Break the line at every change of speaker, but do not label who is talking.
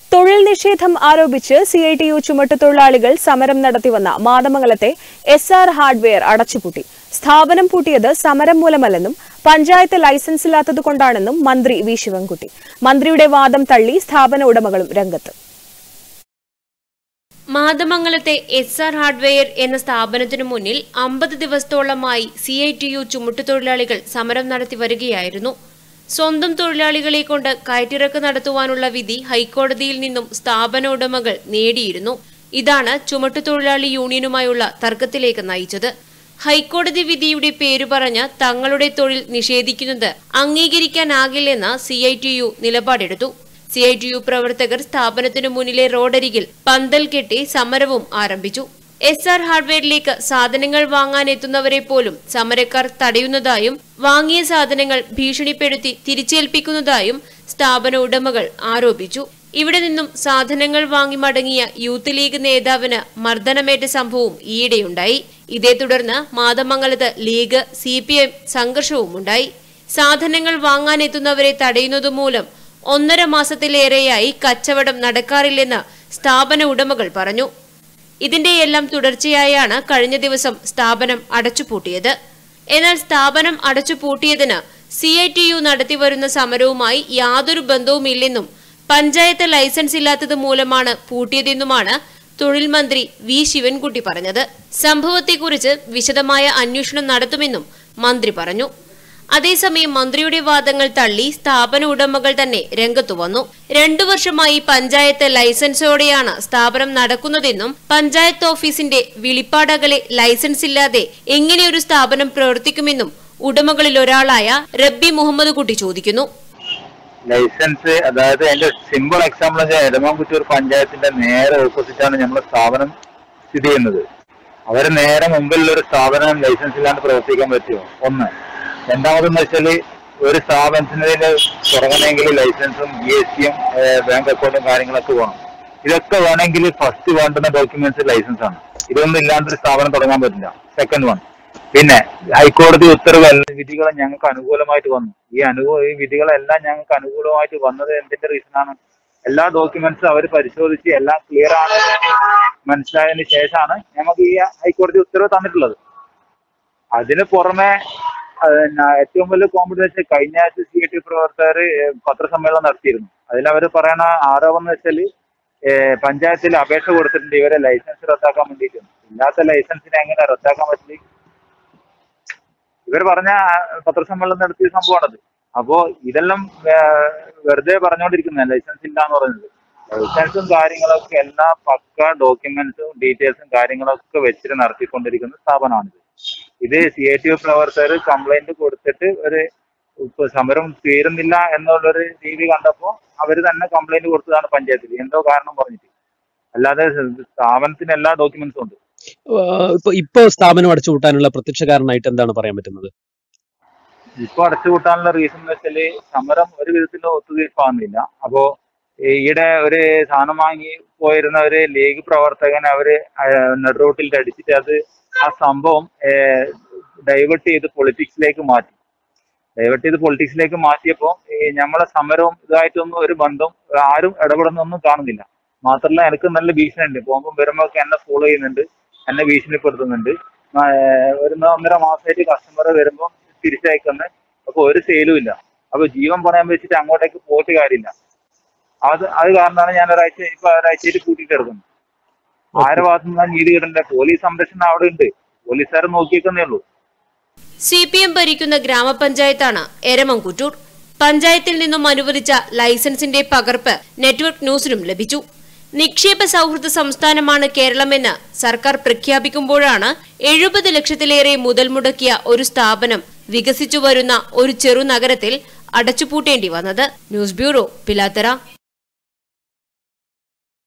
തൊഴിൽ നിഷേധം ആരോപിച്ച് സി ഐ ടി യു ചുമട്ടുതൊഴിലാളികൾ സമരം നടത്തിവന്ന മാതമംഗലത്തെ എസ് ആർ ഹാർഡ്വെയർ അടച്ചുപൂട്ടി സ്ഥാപനം പൂട്ടിയത് സമരം മൂലമല്ലെന്നും പഞ്ചായത്ത് ലൈസൻസ് ഇല്ലാത്തതുകൊണ്ടാണെന്നും മന്ത്രി വി ശിവൻകുട്ടി മന്ത്രിയുടെ വാദം തള്ളി സ്ഥാപന ഉടമകളും രംഗത്ത്
മാതമംഗലത്തെ എസ് ആർ ഹാർഡ്വെയർ എന്ന സ്ഥാപനത്തിനു മുന്നിൽ അമ്പത് ദിവസത്തോളമായി സി ഐ ടി യു ചുമട്ടുതൊഴിലാളികൾ സമരം നടത്തി വരികയായിരുന്നു സ്വന്തം തൊഴിലാളികളെ കൊണ്ട് കയറ്റിറക്ക് നടത്തുവാനുള്ള വിധി ഹൈക്കോടതിയിൽ നിന്നും സ്ഥാപന ഉടമകൾ നേടിയിരുന്നു ഇതാണ് ചുമട്ടുതൊഴിലാളി യൂണിയനുമായുള്ള തർക്കത്തിലേക്ക് നയിച്ചത് ഹൈക്കോടതി വിധിയുടെ പേരു പറഞ്ഞ് തങ്ങളുടെ തൊഴിൽ നിഷേധിക്കുന്നത് അംഗീകരിക്കാനാകില്ലെന്ന് സി ഐ ടി യു നിലപാടെടുത്തു സി ഐ ടി യു പ്രവർത്തകർ സ്ഥാപനത്തിനു മുന്നിലെ റോഡരികിൽ പന്തൽ കെട്ടി സമരവും ആരംഭിച്ചു എസ് ആർ ഹാർഡ്വെയറിലേക്ക് സാധനങ്ങൾ വാങ്ങാൻ എത്തുന്നവരെ പോലും സമരക്കാർ തടയുന്നതായും വാങ്ങിയ സാധനങ്ങൾ ഭീഷണിപ്പെടുത്തി തിരിച്ചേൽപ്പിക്കുന്നതായും സ്ഥാപന ഉടമകൾ ആരോപിച്ചു ഇവിടെ നിന്നും സാധനങ്ങൾ വാങ്ങി മടങ്ങിയ യൂത്ത് ലീഗ് നേതാവിന് മർദ്ദനമേറ്റ സംഭവവും ഈയിടെയുണ്ടായി ഇതേ തുടർന്ന് മാതമംഗലത്ത് ലീഗ് സി പി എം സംഘർഷവുമുണ്ടായി സാധനങ്ങൾ വാങ്ങാനെത്തുന്നവരെ തടയുന്നതുമൂലം ഒന്നര മാസത്തിലേറെയായി കച്ചവടം നടക്കാറില്ലെന്ന് സ്ഥാപന ഉടമകൾ പറഞ്ഞു ഇതിന്റെയെല്ലാം തുടർച്ചയായാണ് കഴിഞ്ഞ ദിവസം സ്ഥാപനം അടച്ചുപൂട്ടിയത് എന്നാൽ സ്ഥാപനം അടച്ചുപൂട്ടിയതിന് സി ഐ ടി യു നടത്തിവരുന്ന സമരവുമായി യാതൊരു ബന്ധവുമില്ലെന്നും പഞ്ചായത്ത് ലൈസൻസ് ഇല്ലാത്തത് മൂലമാണ് പൂട്ടിയതെന്നുമാണ് തൊഴിൽ മന്ത്രി വി ശിവൻകുട്ടി പറഞ്ഞത് സംഭവത്തെക്കുറിച്ച് വിശദമായ അന്വേഷണം നടത്തുമെന്നും മന്ത്രി പറഞ്ഞു അതേസമയം മന്ത്രിയുടെ വാദങ്ങൾ തള്ളി സ്ഥാപന ഉടമകൾ തന്നെ രംഗത്തു വന്നു രണ്ടു വർഷമായി പഞ്ചായത്ത് ലൈസൻസോടെയാണ് സ്ഥാപനം നടക്കുന്നതെന്നും പഞ്ചായത്ത് ഓഫീസിന്റെ വിളിപ്പാടകലെ ലൈസൻസ് ഇല്ലാതെ എങ്ങനെ ഒരു സ്ഥാപനം പ്രവർത്തിക്കുമെന്നും ഉടമകളിൽ ഒരാളായ റബ്ബി മുഹമ്മദ് കുട്ടി ചോദിക്കുന്നു
ലൈസൻസ് അതായത് അതിന്റെ സിമ്പിൾ എക്സാമ്പിൾ വെച്ചാൽ എടമാൻകുറ്റൂർ പഞ്ചായത്തിന്റെ നേരെ ഓപ്പോസിറ്റാണ് നമ്മുടെ സ്ഥാപനം സ്ഥിതി ചെയ്യുന്നത് അവര് നേരെ മുമ്പിലുള്ള ഒരു സ്ഥാപനം ലൈസൻസ് ഇല്ലാണ്ട് പ്രവർത്തിക്കാൻ പറ്റുമോ ഒന്ന് രണ്ടാമതെന്ന് വെച്ചാല് ഒരു സ്ഥാപനത്തിന് തുടങ്ങണമെങ്കിൽ ലൈസൻസും ജി എസ് ടിയും ബാങ്ക് അക്കൗണ്ടും കാര്യങ്ങളൊക്കെ വേണം ഇതൊക്കെ വേണമെങ്കിൽ ഫസ്റ്റ് വേണ്ടുന്ന ഡോക്യുമെന്റ്സ് ലൈസൻസ് ആണ് ഇതൊന്നും ഇല്ലാണ്ട് ഒരു സ്ഥാപനം തുടങ്ങാൻ പറ്റില്ല സെക്കൻഡ് വൺ പിന്നെ ഹൈക്കോടതി ഉത്തരവ് എല്ലാ വിധികളും ഞങ്ങൾക്ക് അനുകൂലമായിട്ട് വന്നു ഈ അനുകൂല ഈ വിധികളെല്ലാം ഞങ്ങൾക്ക് അനുകൂലമായിട്ട് വന്നത് എന്തിന്റെ റീസൺ ആണ് എല്ലാ ഡോക്യുമെന്റ്സും അവർ പരിശോധിച്ച് എല്ലാം ക്ലിയർ ആണ് മനസ്സിലായതിനു ശേഷമാണ് ഞങ്ങൾക്ക് ഈ ഹൈക്കോടതി ഉത്തരവ് തന്നിട്ടുള്ളത് അതിന് പുറമെ അത് പിന്നെ ഏറ്റവും വലിയ കോമഡി വെച്ചാൽ കഴിഞ്ഞ ആഴ്ച സി ടി പ്രവർത്തകർ പത്രസമ്മേളനം നടത്തിയിരുന്നു അതിൽ അവർ പറയണ ആരോപണം എന്ന് വെച്ചാൽ പഞ്ചായത്തിൽ അപേക്ഷ കൊടുത്തിട്ടുണ്ട് ഇവരെ ലൈസൻസ് റദ്ദാക്കാൻ വേണ്ടിയിട്ട് ഇല്ലാത്ത ലൈസൻസിനെ എങ്ങനെ റദ്ദാക്കാൻ പറ്റില്ല ഇവർ പറഞ്ഞ ആ, പത്രസമ്മേളനം നടത്തിയ സംഭവമാണത് അപ്പോ ഇതെല്ലാം ആ, വെറുതെ പറഞ്ഞുകൊണ്ടിരിക്കുന്ന ലൈസൻസ് ഇല്ല എന്ന് പറയുന്നത് ലൈസൻസും കാര്യങ്ങളൊക്കെ എല്ലാ പക്ക ഡോക്യുമെന്റ്സും ഡീറ്റെയിൽസും കാര്യങ്ങളൊക്കെ വെച്ചിട്ട് നടത്തിക്കൊണ്ടിരിക്കുന്ന സ്ഥാപനമാണിത് ഇത് സി ഐ ടി യു പ്രവർത്തകർ കംപ്ലൈന്റ് കൊടുത്തിട്ട് ഒരു ഇപ്പൊ സമരം തീരുന്നില്ല എന്നുള്ളൊരു രീതി കണ്ടപ്പോൾ അവർ തന്നെ കംപ്ലൈന്റ് കൊടുത്തതാണ് പഞ്ചായത്തിൽ എന്തോ കാരണം പറഞ്ഞിട്ട് അല്ലാതെ സ്ഥാപനത്തിന് എല്ലാ ഡോക്യുമെന്റ്സും ഉണ്ട്
ആഹ് ഇപ്പൊ ഇപ്പൊ സ്ഥാപനം അടച്ചുപൂട്ടാനുള്ള പ്രത്യക്ഷ കാരണമായിട്ട് എന്താണ് പറയാൻ പറ്റുന്നത്
ഇപ്പൊ അടച്ചുപൂട്ടാനുള്ള റീസൺ എന്ന് വെച്ചാല് സമരം ഒരു വിധത്തിലും ഒത്തുതീർപ്പാകുന്നില്ല അപ്പോ ഈയിടെ ഒരു സാധനം വാങ്ങി പോയിരുന്ന ഒരു ലീഗ് പ്രവർത്തകൻ അവര് നെടുറോട്ടിൽ അടിച്ചിട്ട് അത് ആ സംഭവം ഡൈവേർട്ട് ചെയ്ത് പൊളിറ്റിക്സിലേക്ക് മാറ്റി ഡൈവേർട്ട് ചെയ്ത് പൊളിറ്റിക്സിലേക്ക് മാറ്റിയപ്പോൾ ഈ നമ്മളെ സമരവും ഇതായിട്ടൊന്നും ഒരു ബന്ധം ആരും ഇടപെടുന്നൊന്നും കാണുന്നില്ല മാത്രമല്ല എനിക്ക് നല്ല ഭീഷണി ഉണ്ട് പോകുമ്പോൾ വരുമ്പോൾ ഒക്കെ എന്നെ ഫോളോ ചെയ്യുന്നുണ്ട് എന്നെ ഭീഷണിപ്പെടുത്തുന്നുണ്ട് ആ, ഏർ ഒരു ഒന്നര മാസമായിട്ട് കസ്റ്റമർ വരുമ്പോൾ തിരിച്ചയക്കുന്ന അപ്പൊ ഒരു സെയിലും ഇല്ല അപ്പൊ ജീവൻ പണയം വെച്ചിട്ട് അങ്ങോട്ടേക്ക് പോയിട്ട് കാര്യമില്ല അത് അത് കാരണമാണ് ഞാൻ ഒരാഴ്ച ഇപ്പൊ ഒരാഴ്ചയായിട്ട് കൂട്ടിയിട്ട് എടുക്കുന്നത് ആരുടെ ഭാഗത്തു നിന്നാണ് നീതി കിട്ടണ്ടേ പോലീസ് സംരക്ഷണം അവിടെ ഉണ്ട് പോലീസുകാർ നോക്കിയേക്കുന്നേ ഉള്ളൂ
സി പി എം ഭരിക്കുന്ന ഗ്രാമപഞ്ചായത്താണ് എരമംകുറ്റൂർ പഞ്ചായത്തിൽ നിന്നും അനുവദിച്ച ലൈസൻസിന്റെ പകർപ്പ് നെറ്റ്വർക്ക് ന്യൂസിനും ലഭിച്ചു നിക്ഷേപ സൗഹൃദ സംസ്ഥാനമാണ് കേരളമെന്ന് സർക്കാർ പ്രഖ്യാപിക്കുമ്പോഴാണ് എഴുപത് ലക്ഷത്തിലേറെ മുതൽ മുടക്കിയ ഒരു സ്ഥാപനം വികസിച്ചു വരുന്ന ഒരു ചെറുനഗരത്തിൽ അടച്ചുപൂട്ടേണ്ടി വന്നത് ന്യൂസ് ബ്യൂറോ പിലാത്തറ